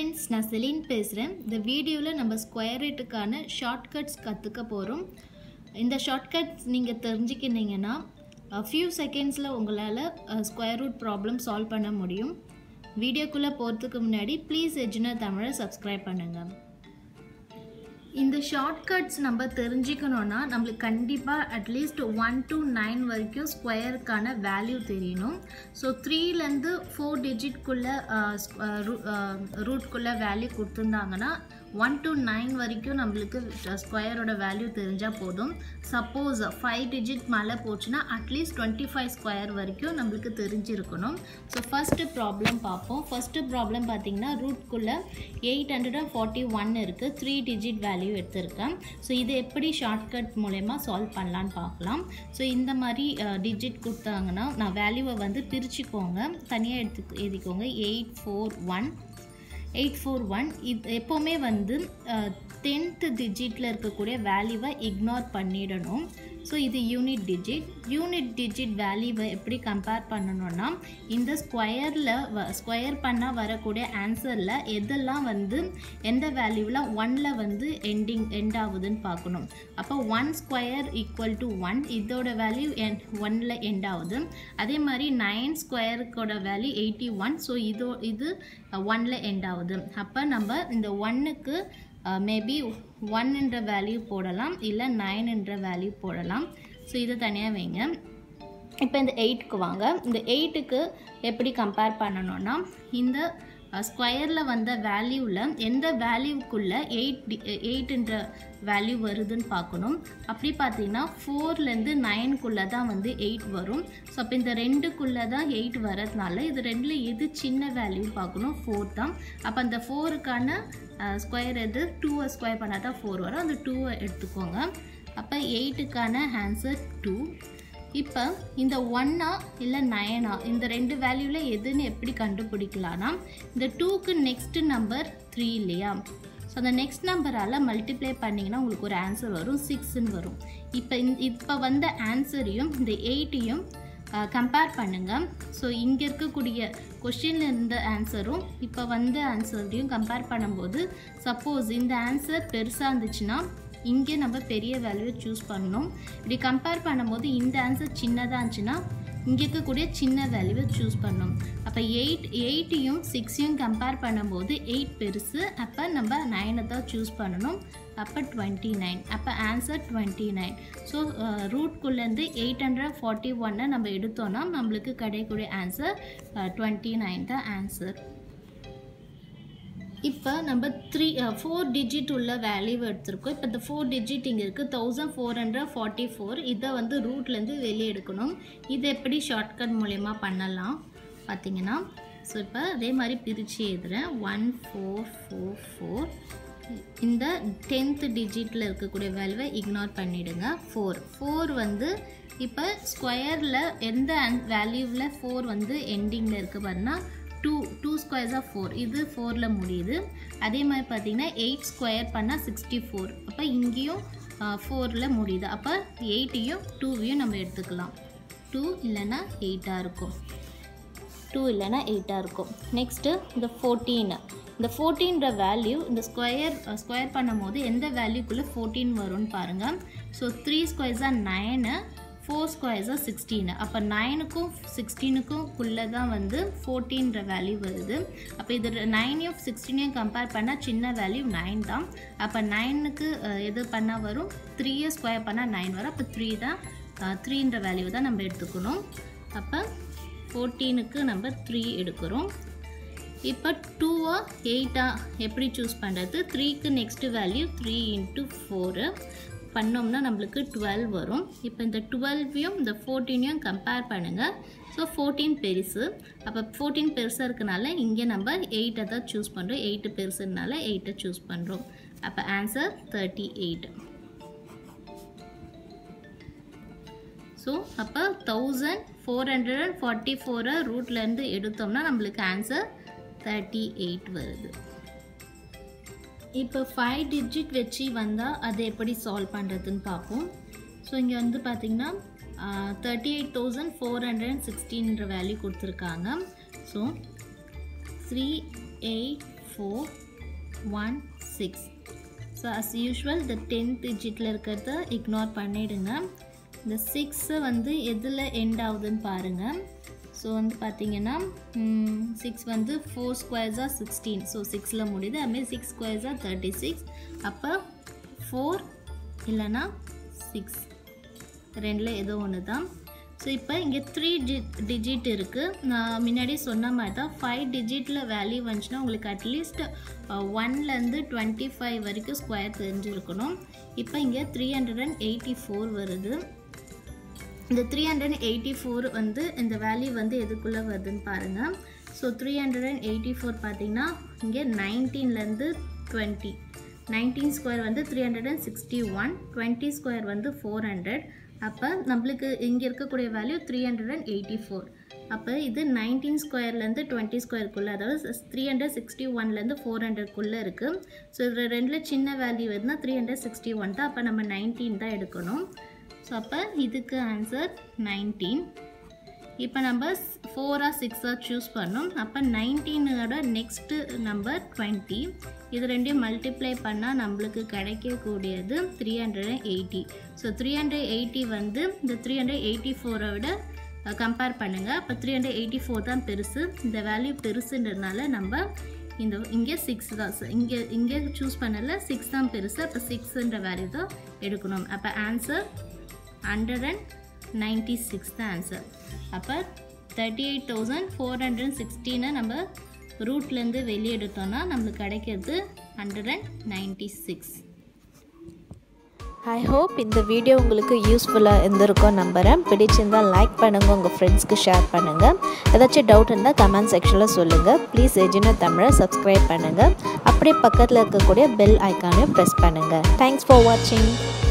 friends நான் செலின் பேசுகிறேன் இந்த வீடியோவில் நம்ம ஸ்கொயர் ரேட்டுக்கான ஷார்ட்கட்ஸ் கற்றுக்க போகிறோம் இந்த ஷார்ட்கட்ஸ் நீங்கள் தெரிஞ்சுக்கினீங்கன்னா ஃபியூ செகண்ட்ஸில் உங்களால் ஸ்கொயர் ரூட் ப்ராப்ளம் சால்வ் பண்ண முடியும் வீடியோக்குள்ளே போகிறதுக்கு முன்னாடி ப்ளீஸ் எஜ்னா தமிழை சப்ஸ்கிரைப் பண்ணுங்கள் இந்த ஷார்ட்கட்ஸ் நம்ம தெரிஞ்சுக்கணுன்னா நம்மளுக்கு கண்டிப்பாக அட்லீஸ்ட் ஒன் டு நைன் வரைக்கும் ஸ்கொயருக்கான வேல்யூ தெரியணும் ஸோ த்ரீலேருந்து ஃபோர் டிஜிட்குள்ளே ரூட்குள்ளே வேல்யூ கொடுத்துருந்தாங்கன்னா ஒன் டு நைன் வரைக்கும் நம்மளுக்கு ஸ்கொயரோட வேல்யூ தெரிஞ்சால் போதும் சப்போஸ் ஃபைவ் டிஜிட் மேலே போச்சுன்னா அட்லீஸ்ட் டுவெண்ட்டி ஃபைவ் ஸ்கொயர் வரைக்கும் நம்மளுக்கு தெரிஞ்சிருக்கணும் ஸோ ஃபஸ்ட்டு ப்ராப்ளம் பார்ப்போம் ஃபஸ்ட்டு ப்ராப்ளம் பார்த்தீங்கன்னா ரூட்குள்ளே eight hundred and forty one இருக்குது த்ரீ டிஜிட் வேல்யூ எடுத்திருக்கேன் ஸோ இது எப்படி ஷார்ட்கட் மூலயமா சால்வ் பண்ணலான்னு பார்க்கலாம் ஸோ இந்த மாதிரி டிஜிட் கொடுத்தாங்கன்னா நான் வேல்யூவை வந்து பிரிச்சுக்கோங்க தனியாக எடுத்து எழுதிக்கோங்க eight four one eight four one இது எப்போவுமே வந்து டென்த்து டிஜிட்டில் இருக்கக்கூடிய வேல்யூவை இக்னோர் பண்ணிடணும் ஸோ இது யூனிட் டிஜிட் யூனிட் டிஜிட் வேல்யூவை எப்படி கம்பேர் பண்ணணும்னா இந்த ஸ்கொயரில் வ ஸ்கொயர் பண்ணால் வரக்கூடிய ஆன்சரில் எதெல்லாம் வந்து எந்த வேல்யூவில் ஒனில் வந்து எண்டிங் எண்ட் ஆகுதுன்னு பார்க்கணும் அப்போ one square equal to one இதோட வேல்யூ என் ஒனில் எண்ட் ஆகுது அதே மாதிரி நைன் ஸ்கொயருக்கோட வேல்யூ எயிட்டி ஒன் ஸோ இதோ இது ஒனில் எண்ட் ஆகுது அப்போ நம்ம இந்த ஒன்னுக்கு மேபி ஒன் என்ற வேல்யூ போடலாம் இல்லை நைன் என்ற வேல்யூ போடலாம் ஸோ இதை தனியாக வைங்க இப்போ இந்த எயிட்டுக்கு வாங்க இந்த எயிட்டுக்கு எப்படி கம்பேர் பண்ணணும்னா இந்த ஸ்கொயரில் வந்த வேல்யூவில் எந்த வேல்யூக்குள்ளே எயிட் எயிட்ன்ற வேல்யூ வருதுன்னு பார்க்கணும் அப்படி பார்த்தீங்கன்னா ஃபோர்லேருந்து நைனுக்குள்ளே தான் வந்து எயிட் வரும் ஸோ அப்போ இந்த ரெண்டுக்குள்ளே தான் எயிட் வரதுனால இது ரெண்டில் எது சின்ன வேல்யூ பார்க்கணும் ஃபோர் தான் அப்போ அந்த ஃபோருக்கான ஸ்கொயர் எது டூவை ஸ்கொயர் பண்ணால் தான் ஃபோர் வரும் அந்த டூவை எடுத்துக்கோங்க அப்போ எயிட்டுக்கான ஆன்சர் டூ இப்போ இந்த ஒன்னா இல்லை நயனா இந்த ரெண்டு வேல்யூவில் எதுன்னு எப்படி கண்டுபிடிக்கலாம்னா இந்த டூக்கு நெக்ஸ்ட் நம்பர் த்ரீ இல்லையா ஸோ அந்த நெக்ஸ்ட் நம்பரால் மல்டிப்ளை பண்ணிங்கன்னா உங்களுக்கு ஒரு ஆன்சர் வரும் சிக்ஸ்ன்னு வரும் இப்போ இந்த இப்போ வந்த ஆன்சரையும் இந்த எயிட்டையும் கம்பேர் பண்ணுங்கள் ஸோ இங்கே இருக்கக்கூடிய கொஷினில் இருந்த ஆன்சரும் இப்போ வந்த ஆன்சரையும் கம்பேர் பண்ணும்போது சப்போஸ் இந்த ஆன்சர் பெருசாக இருந்துச்சுன்னா இங்கே நம்ம பெரிய வேல்யூவை சூஸ் பண்ணணும் இப்படி கம்பேர் பண்ணும்போது இந்த ஆன்சர் சின்னதாக இருந்துச்சுன்னா இங்கே இருக்கக்கூடிய சின்ன வேல்யூவை சூஸ் பண்ணணும் அப்போ எயிட் எயிட்டையும் சிக்ஸையும் கம்பேர் பண்ணும்போது எயிட் பெருசு அப்போ நம்ம நைனை தான் சூஸ் பண்ணணும் அப்போ டுவெண்ட்டி நைன் அப்போ ஆன்சர் டுவெண்ட்டி நைன் ஸோ ரூட்குள்ளேருந்து எயிட் ஹண்ட்ரட் ஃபார்ட்டி ஒன்னை நம்ம எடுத்தோன்னா நம்மளுக்கு கிடைக்கக்கூடிய ஆன்சர் டுவெண்ட்டி நைன் தான் ஆன்சர் இப்போ நம்ம த்ரீ ஃபோர் டிஜிட் உள்ள வேல்யூ எடுத்திருக்கோம் இப்போ இந்த ஃபோர் டிஜிட் இங்கே இருக்குது thousand four hundred forty four இதை வந்து ரூட்லேருந்து வெளியே எடுக்கணும் இது எப்படி ஷார்ட்கட் மூலயமா பண்ணலாம் பார்த்தீங்கன்னா ஸோ இப்போ அதே மாதிரி பிரித்து எழுதுகிறேன் ஒன் ஃபோர் ஃபோர் ஃபோர் இந்த டென்த்து டிஜிட்டில் இருக்கக்கூடிய வேல்யூவை இக்னோர் பண்ணிவிடுங்க ஃபோர் ஃபோர் வந்து இப்போ ஸ்கொயரில் எந்த வேல்யூவில் ஃபோர் வந்து எண்டிங்கில் இருக்குது பாருன்னா two two squares of four இது ஃபோரில் முடியுது அதே மாதிரி பார்த்தீங்கன்னா எயிட் ஸ்கொயர் பண்ணால் சிக்ஸ்டி ஃபோர் அப்போ இங்கேயும் ஃபோரில் முடியுது அப்போ எயிட்டையும் டூவையும் நம்ம எடுத்துக்கலாம் டூ இல்லைன்னா எயிட்டாக இருக்கும் டூ இல்லைன்னா எயிட்டாக இருக்கும் நெக்ஸ்ட்டு இந்த ஃபோர்டீன் இந்த ஃபோர்டீன்ற வேல்யூ இந்த ஸ்கொயர் ஸ்கொயர் பண்ணும் போது எந்த வேல்யூக்குள்ளே ஃபோர்டீன் வரும்னு பாருங்கள் ஸோ த்ரீ ஸ்கொயர்ஸாக நைனு ஃபோர் ஸ்கொயர்ஸாக சிக்ஸ்டீனு அப்போ நைனுக்கும் சிக்ஸ்டீனுக்கும் குள்ளே தான் வந்து ஃபோர்டீன்ற வேல்யூ வருது அப்போ இது நைனையும் சிக்ஸ்டீனையும் கம்பேர் பண்ணால் சின்ன வேல்யூ நைன் தான் அப்போ நைனுக்கு எது பண்ணால் வரும் த்ரீயை ஸ்கொயர் பண்ணால் நைன் வரும் அப்போ த்ரீ தான் த்ரீன்ற வேல்யூ தான் நம்ம எடுத்துக்கணும் அப்போ ஃபோர்டீனுக்கு நம்ம த்ரீ எடுக்கிறோம் இப்போ டூவா எயிட்டா எப்படி சூஸ் பண்ணுறது த்ரீக்கு next value three into four பண்ணோம்னா நம்மளுக்கு டுவெல் வரும் இப்போ இந்த டுவெல்வையும் இந்த ஃபோர்டீனையும் கம்பேர் பண்ணுங்கள் ஸோ ஃபோர்டீன் பெருசு அப்போ ஃபோர்டீன் பெருசாக இருக்கனால இங்கே நம்ம எயிட்டை தான் சூஸ் பண்ணுறோம் எயிட்டு பெருசுனால எயிட்டை சூஸ் பண்ணுறோம் அப்போ ஆன்சர் தேர்ட்டி எயிட் ஸோ அப்போ thousand four hundred and forty ஃபோரை ரூட்லேருந்து எடுத்தோம்னா நம்மளுக்கு ஆன்சர் தேர்ட்டி எயிட் வருது இப்போ ஃபைவ் டிஜிட் வச்சு வந்தால் அதை எப்படி சால்வ் பண்ணுறதுன்னு பார்ப்போம் ஸோ இங்கே வந்து பார்த்திங்கன்னா thirty eight thousand four hundred and சிக்ஸ்டீன்ற வேல்யூ கொடுத்துருக்காங்க so three eight four one six so as usual இந்த டென்த் டிஜிட்டில் இருக்கிறத இக்னோர் பண்ணிவிடுங்க இந்த சிக்ஸு வந்து எதில் எண்ட் ஆகுதுன்னு பாருங்கள் ஸோ வந்து பார்த்தீங்கன்னா சிக்ஸ் வந்து ஃபோர் ஸ்கொயர்ஸாக சிக்ஸ்டீன் ஸோ சிக்ஸில் முடியுது அதுமாரி சிக்ஸ் ஸ்கொயர்ஸாக தேர்ட்டி சிக்ஸ் அப்போ ஃபோர் இல்லைன்னா சிக்ஸ் ரெண்டில் ஏதோ ஒன்று தான் ஸோ இப்போ இங்கே த்ரீ டி டிஜிட் இருக்குது நான் முன்னாடி சொன்ன மாதிரி தான் ஃபைவ் டிஜிட்டில் வேல்யூ வந்துச்சுன்னா உங்களுக்கு அட்லீஸ்ட் ஒன்லேருந்து டுவெண்ட்டி ஃபைவ் வரைக்கும் ஸ்கொயர் தெரிஞ்சிருக்கணும் இப்போ இங்கே three hundred and eighty four வருது இந்த three hundred and eighty four வந்து இந்த வேல்யூ வந்து எதுக்குள்ளே வருதுன்னு பாருங்கள் so three hundred and eighty four பார்த்தீங்கன்னா இங்கே நைன்டீன்லேருந்து டுவெண்ட்டி நைன்டீன் ஸ்கொயர் வந்து three hundred and sixty one twenty square வந்து ஃபோர் ஹண்ட்ரட் அப்போ நம்மளுக்கு இங்கே இருக்கக்கூடிய value three hundred and eighty four அப்போ இது நைன்டீன் ஸ்கொயர்லேருந்து டுவெண்ட்டி ஸ்கொயருக்குள்ளே அதாவது த்ரீ ஹண்ட்ரட் சிக்ஸ்டி ஒன்லேருந்து ஃபோர் ஹண்ட்ரட்குள்ளே இருக்குது ஸோ இதில் ரெண்டில் சின்ன வேல்யூ எதுனா த்ரீ ஹண்ட்ரட் சிக்ஸ்டி ஒன் தான் அப்போ நம்ம நைன்டீன் தான் எடுக்கணும் ஸோ அப்போ இதுக்கு ஆன்சர் நைன்டீன் இப்போ நம்ம ஃபோராக சிக்ஸாக சூஸ் பண்ணோம் அப்போ நைன்டீனோட நெக்ஸ்ட்டு நம்பர் டுவெண்ட்டி இது ரெண்டையும் மல்டிப்ளை பண்ணால் நம்மளுக்கு கிடைக்கக்கூடியது three hundred and eighty so three hundred eighty வந்து இந்த த்ரீ ஹண்ட்ரட் எயிட்டி ஃபோரை விட கம்பேர் பண்ணுங்கள் அப்போ த்ரீ ஹண்ட்ரட் எயிட்டி ஃபோர் தான் பெருசு இந்த வேல்யூ பெருசுன்றதுனால நம்ம இந்த இங்கே சிக்ஸ் தான் இங்கே இங்கே சூஸ் பண்ணல சிக்ஸ் தான் பெருசு அப்போ சிக்ஸுன்ற வேல்யூ தான் எடுக்கணும் அப்போ answer hundred and ninety six தான் ஆன்சர் அப்போ thirty eight thousand four hundred சிக்ஸ்டீனை நம்ம ரூட்லேருந்து வெளியே எடுத்தோம்னா நம்மளுக்கு கிடைக்கிறது hundred and ninety six I hope இந்த வீடியோ உங்களுக்கு யூஸ்ஃபுல்லாக இருந்திருக்கும் நம்புகிறேன் பிடிச்சிருந்தால் லைக் பண்ணுங்கள் உங்கள் ஃப்ரெண்ட்ஸ்க்கு ஷேர் பண்ணுங்கள் ஏதாச்சும் டவுட் இருந்தால் கமெண்ட் செக்ஷனில் சொல்லுங்கள் ப்ளீஸ் எஜினோ தமிழை சப்ஸ்கிரைப் பண்ணுங்கள் அப்படியே பக்கத்தில் இருக்கக்கூடிய பெல் ஐக்கானையும் ப்ரெஸ் பண்ணுங்கள் தேங்க்ஸ் ஃபார் வாட்சிங்